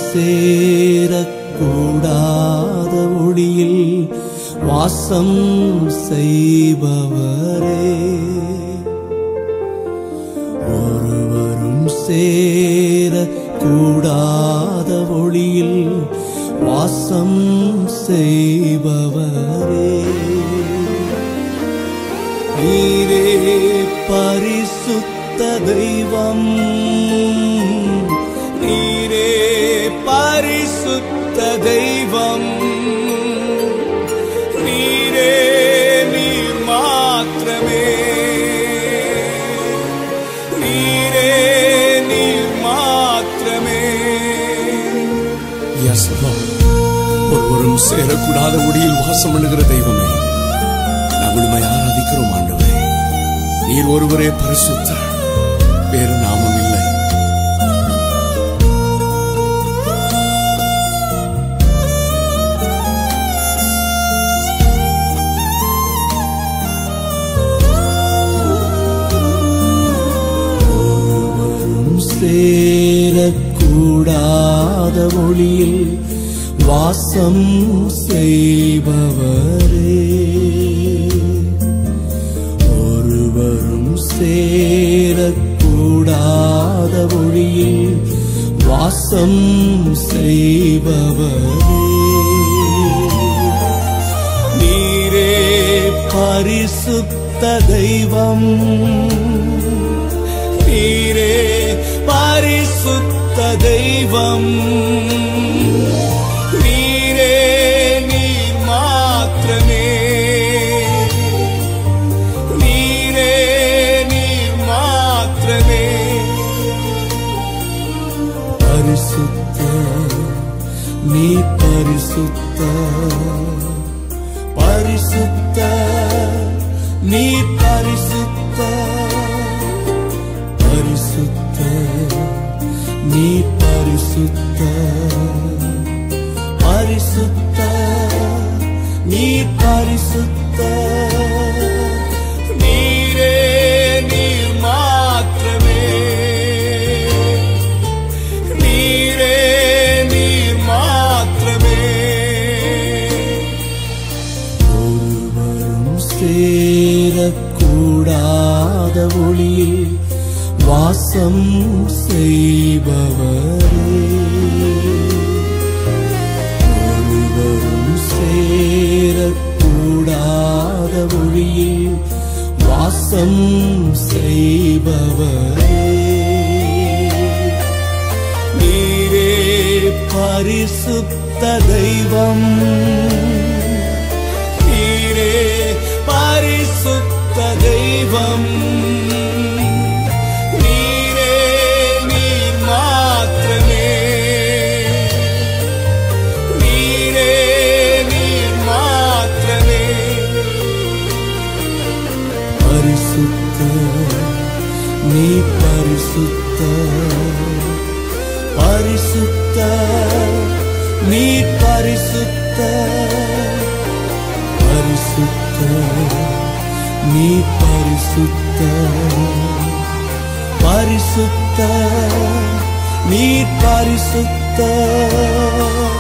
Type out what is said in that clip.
சேரக்கூடாத ஒளியில் வாசம் செய்பவரே ஒருவரும் சேரக்கூடாத ஒளியில் வாசம் செய்பவரே நீரே பரிசுத்த தெய்வம் நீரே பரிசுத்த தெய்வம் நீரே நீர் மாத்திரமே நீரே நீர் மாத்திரமே எஸ் ஒருவரும் சேரக்கூடாத ஒடியில் வாசம் பண்ணுகிற தெய்வமே நாங்கள் உம்மை ஆராதிக்கிறோம் ஆண்டவரே நீர் ஒருவரே பரிசுத்த வேறு நாமம் இல்லை ஒருவரும் சேரக்கூடாத ஒளியில் வாசம் செய்பவரே ஒருவரும் சேரக்கூடாத ஒளியில் வாசம் செய்பவரே நீரே பரிசுத்த தெய்வம் நீரே பரிசுத்த தெய்வம் நீரே நீர் மாத்திரமே நீரே நீர் மாத்திரமே பரிசுத்த நீ பரிசுத்த பரிசுத்த நீ பரிசுத்த பரிசுத்த நீ பரிசுத்த பரிசுத்த நீ பரிசுத்த நீரே நீர் மாத்திரமே நீரே நீர் மாத்திரமே ஒருவரும் சேரக்கூடாத ஒளியில் வாசம் செய்பவரே ஒருவரும் சேரக்கூடாத ஒளியில் வாசம் செய்பவரே நீரே பரிசுத்த தெய்வம் நீரே பரிசுத்த தெய்வம் நீரே நீர் மாத்திரமே நீரே நீர் மாத்திரமே பரிசுத்த நீ பரிசுத்த பரிசுத்த நீ பரிசுத்த பரிசுத்த நீ பரிசுத்த பரிசுத்த நீ பரிசுத்த